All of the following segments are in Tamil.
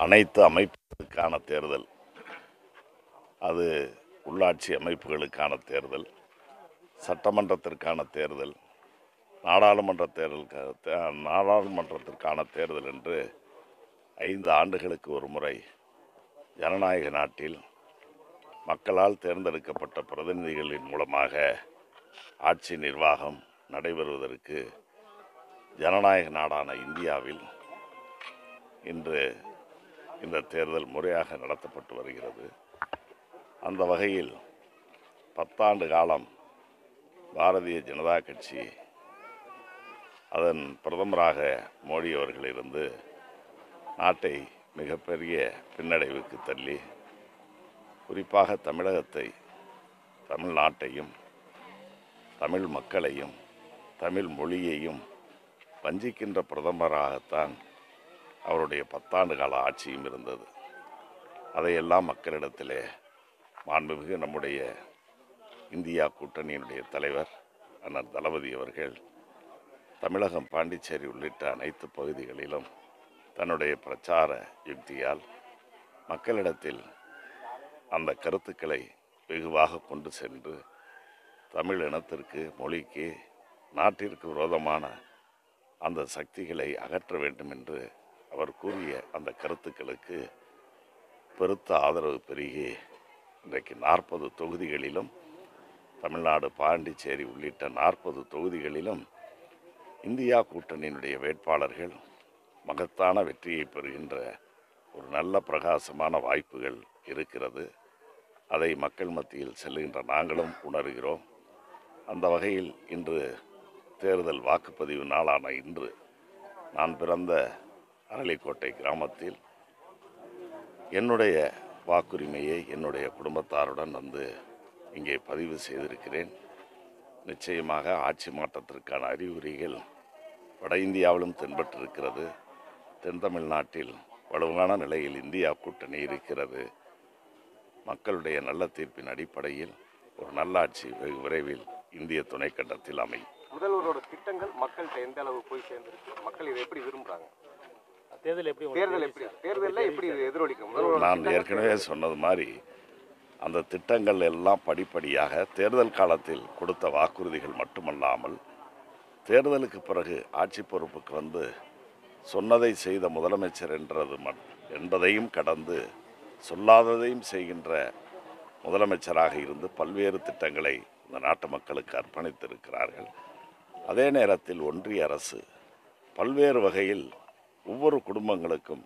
அனைத்து அமைப்புகளுக்கான தேர்தல் அது உள்ளாட்சி அமைப்புகளுக்கான தேர்தல் சட்டமன்றத்திற்கான தேர்தல் நாடாளுமன்ற தேர்தல் நாடாளுமன்றத்திற்கான தேர்தல் என்று ஐந்து ஆண்டுகளுக்கு ஒரு முறை ஜனநாயக நாட்டில் மக்களால் தேர்ந்தெடுக்கப்பட்ட பிரதிநிதிகளின் மூலமாக ஆட்சி நிர்வாகம் நடைபெறுவதற்கு ஜனநாயக நாடான இந்தியாவில் இன்று இந்த தேர்தல் முறையாக நடத்தப்பட்டு வருகிறது அந்த வகையில் பத்தாண்டு காலம் பாரதிய ஜனதா கட்சி அதன் பிரதமராக மோடி அவர்கள் இருந்து நாட்டை மிகப்பெரிய பின்னடைவுக்கு தள்ளி குறிப்பாக தமிழகத்தை தமிழ்நாட்டையும் தமிழ் மக்களையும் தமிழ் மொழியையும் வஞ்சிக்கின்ற பிரதமராகத்தான் அவருடைய பத்தாண்டு கால ஆட்சியும் இருந்தது அதையெல்லாம் மக்களிடத்திலே மாண்புமிகு நம்முடைய இந்தியா கூட்டணியினுடைய தலைவர் அண்ணன் தளபதி அவர்கள் தமிழகம் பாண்டிச்சேரி உள்ளிட்ட அனைத்து பகுதிகளிலும் தன்னுடைய பிரச்சார யுக்தியால் மக்களிடத்தில் அந்த கருத்துக்களை வெகுவாக கொண்டு சென்று தமிழ் இனத்திற்கு மொழிக்கு நாட்டிற்கு விரோதமான அந்த சக்திகளை அகற்ற வேண்டும் என்று அவர் கூறிய அந்த கருத்துக்களுக்கு பெருத்த ஆதரவு பெருகி இன்றைக்கு நாற்பது தொகுதிகளிலும் தமிழ்நாடு பாண்டிச்சேரி உள்ளிட்ட நாற்பது தொகுதிகளிலும் இந்தியா கூட்டணியினுடைய வேட்பாளர்கள் மகத்தான வெற்றியை பெறுகின்ற ஒரு நல்ல பிரகாசமான வாய்ப்புகள் இருக்கிறது அதை மக்கள் மத்தியில் செல்லுகின்ற நாங்களும் உணர்கிறோம் அந்த வகையில் இன்று தேர்தல் வாக்குப்பதிவு நாளான இன்று நான் பிறந்த அரளிக்கோட்டை கிராமத்தில் என்னுடைய வாக்குரிமையை என்னுடைய குடும்பத்தாருடன் வந்து இங்கே பதிவு செய்திருக்கிறேன் நிச்சயமாக ஆட்சி மாற்றத்திற்கான அறிகுறிகள் வட இந்தியாவிலும் தென்பட்டிருக்கிறது தென் தமிழ்நாட்டில் வலுவான நிலையில் இந்தியா கூட்டணி இருக்கிறது மக்களுடைய நல்ல தீர்ப்பின் அடிப்படையில் ஒரு நல்லாட்சி வெகு விரைவில் இந்திய துணைக்கண்டத்தில் அமையும் முதல்வரோட திட்டங்கள் மக்கள்கிட்ட எந்த அளவு போய் சேர்ந்திருக்கு மக்கள் இதை எப்படி விரும்புறாங்க தேர்தல் எப்படி உங்களுக்கு தேர்தல் எப்படி தேர்தல்ல எப்படி இது எதிரொலிக்கும் முதல்வரோட நான் திட்டங்கள் ஏற்கனவே சொன்னது மாதிரி அந்த திட்டங்கள் எல்லாம் படிப்படியாக தேர்தல் காலத்தில் கொடுத்த வாக்குறுதிகள் மட்டுமல்லாமல் தேர்தலுக்கு பிறகு ஆட்சி பொறுப்புக்கு வந்து சொன்னதை செய்த முதலமைச்சர் என்றது மட்- என்பதையும் கடந்து சொல்லாததையும் செய்கின்ற முதலமைச்சராக இருந்து பல்வேறு திட்டங்களை இந்த நாட்டு மக்களுக்கு அர்ப்பணித்திருக்கிறார்கள் அதே நேரத்தில் ஒன்றிய அரசு பல்வேறு வகையில் ஒவ்வொரு குடும்பங்களுக்கும்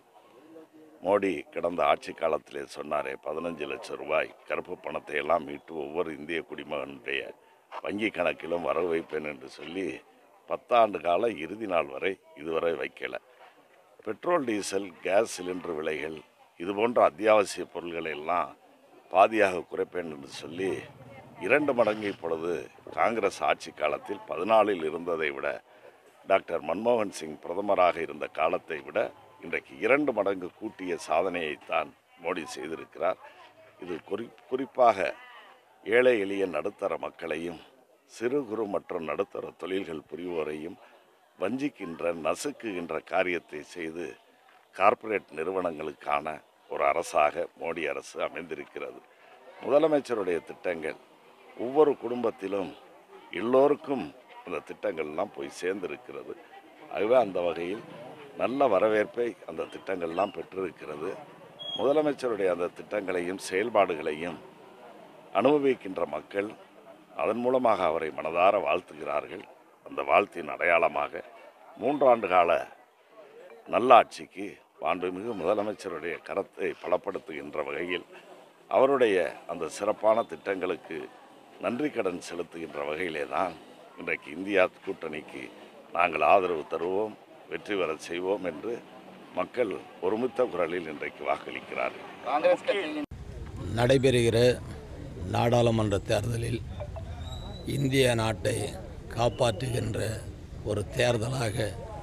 மோடி கடந்த ஆட்சி காலத்திலே சொன்னாரே பதினஞ்சு லட்சம் ரூபாய் கருப்பு பணத்தை எல்லாம் மீட்டு ஒவ்வொரு இந்திய குடிமகனுடைய வங்கி கணக்கிலும் வர வைப்பேன் என்று சொல்லி பத்தாண்டு கால இறுதி நாள் வரை இதுவரை வைக்கல பெட்ரோல் டீசல் கேஸ் சிலிண்டர் விலைகள் இது போன்ற அத்தியாவசிய பொருள்களை எல்லாம் பாதியாக குறைப்பேன் என்று சொல்லி இரண்டு மடங்கு இப்பொழுது காங்கிரஸ் ஆட்சி காலத்தில் பதினாலில் இருந்ததை விட டாக்டர் மன்மோகன் சிங் பிரதமராக இருந்த காலத்தை விட இன்றைக்கு இரண்டு மடங்கு கூட்டிய சாதனையைத்தான் மோடி செய்திருக்கிறார் இது குறி குறிப்பாக ஏழை எளிய நடுத்தர மக்களையும் சிறு குறு மற்றும் நடுத்தர தொழில்கள் புரிவோரையும் வஞ்சிக்கின்ற நசுக்குகின்ற காரியத்தை செய்து கார்ப்பரேட் நிறுவனங்களுக்கான ஒரு அரசாக மோடி அரசு அமைந்திருக்கிறது முதலமைச்சருடைய திட்டங்கள் ஒவ்வொரு குடும்பத்திலும் எல்லோருக்கும் அந்த திட்டங்கள்லாம் போய் சேர்ந்திருக்கிறது ஆகவே அந்த வகையில் நல்ல வரவேற்பை அந்த திட்டங்கள்லாம் பெற்றிருக்கிறது முதலமைச்சருடைய அந்த திட்டங்களையும் செயல்பாடுகளையும் அனுபவிக்கின்ற மக்கள் அதன் மூலமாக அவரை மனதார வாழ்த்துகிறார்கள் அந்த வாழ்த்தின் அடையாளமாக மூன்றாண்டு கால நல்லாட்சிக்கு மாண்புமிகு முதலமைச்சருடைய கரத்தை பலப்படுத்துகின்ற வகையில் அவருடைய அந்த சிறப்பான திட்டங்களுக்கு நன்றி கடன் செலுத்துகின்ற வகையிலே தான் இன்றைக்கு இந்தியா கூட்டணிக்கு நாங்கள் ஆதரவு தருவோம் வெற்றி பெற செய்வோம் என்று மக்கள் ஒருமித்த குரலில் இன்றைக்கு வாக்களிக்கிறார்கள் காங்கிரஸ் கட்சியின் நடைபெறுகிற நாடாளுமன்ற தேர்தலில் இந்திய நாட்டை காப்பாற்றுகின்ற ஒரு தேர்தலாக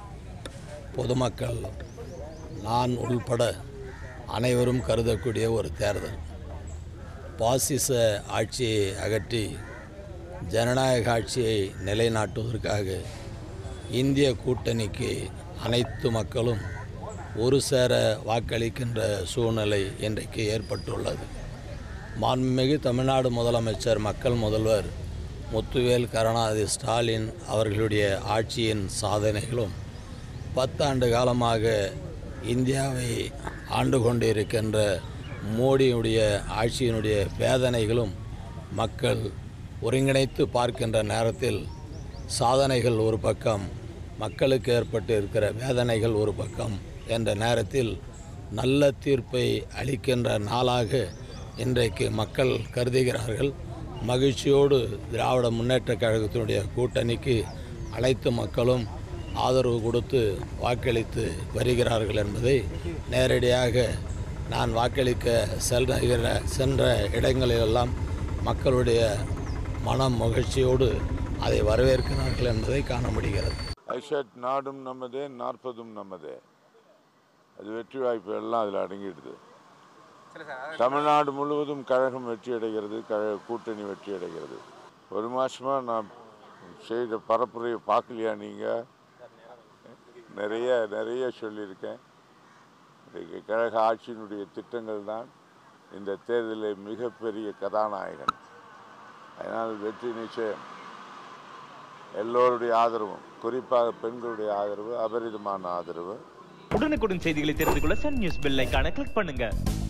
பொதுமக்கள் நான் உள்பட அனைவரும் கருதக்கூடிய ஒரு தேர்தல் பாசிச ஆட்சியை அகற்றி ஜனநாயக ஆட்சியை நிலைநாட்டுவதற்காக இந்திய கூட்டணிக்கு அனைத்து மக்களும் ஒரு சேர வாக்களிக்கின்ற சூழ்நிலை இன்றைக்கு ஏற்பட்டுள்ளது மாண்புமிகு தமிழ்நாடு முதலமைச்சர் மக்கள் முதல்வர் முத்துவேல் கருணாநிதி ஸ்டாலின் அவர்களுடைய ஆட்சியின் சாதனைகளும் பத்தாண்டு காலமாக இந்தியாவை ஆண்டு கொண்டிருக்கின்ற மோடியுடைய ஆட்சியினுடைய வேதனைகளும் மக்கள் ஒருங்கிணைத்து பார்க்கின்ற நேரத்தில் சாதனைகள் ஒரு பக்கம் மக்களுக்கு ஏற்பட்டு இருக்கிற வேதனைகள் ஒரு பக்கம் என்ற நேரத்தில் நல்ல தீர்ப்பை அளிக்கின்ற நாளாக இன்றைக்கு மக்கள் கருதுகிறார்கள் மகிழ்ச்சியோடு திராவிட முன்னேற்றக் கழகத்தினுடைய கூட்டணிக்கு அனைத்து மக்களும் ஆதரவு கொடுத்து வாக்களித்து வருகிறார்கள் என்பதை நேரடியாக நான் வாக்களிக்க செல்கிற சென்ற இடங்களிலெல்லாம் மக்களுடைய மனம் மகிழ்ச்சியோடு அதை வரவேற்கிறார்கள் என்பதை காண முடிகிறது ஐஷாட் நாடும் நமதே நாற்பதும் நமதே அது வெற்றி வாய்ப்பு எல்லாம் அதில் அடங்கிடுது சரி சார் தமிழ்நாடு முழுவதும் கழகம் வெற்றி அடைகிறது கழக கூட்டணி வெற்றி அடைகிறது ஒரு மாசமாக நான் செய்த பரப்புரையை பார்க்கலையா நீங்கள் நிறைய நிறைய சொல்லியிருக்கேன் இன்றைக்கு கழக ஆட்சியினுடைய திட்டங்கள் தான் இந்த தேர்தலில் மிகப்பெரிய கதாநாயகன் அதனால் வெற்றி நிச்சயம் எல்லோருடைய ஆதரவும் குறிப்பாக பெண்களுடைய ஆதரவு அபரிதமான ஆதரவு உடனுக்குடன் செய்திகளை தெரிந்து கொள்ள சன் நியூஸ் பெல் ஐகானை கிளிக் பண்ணுங்க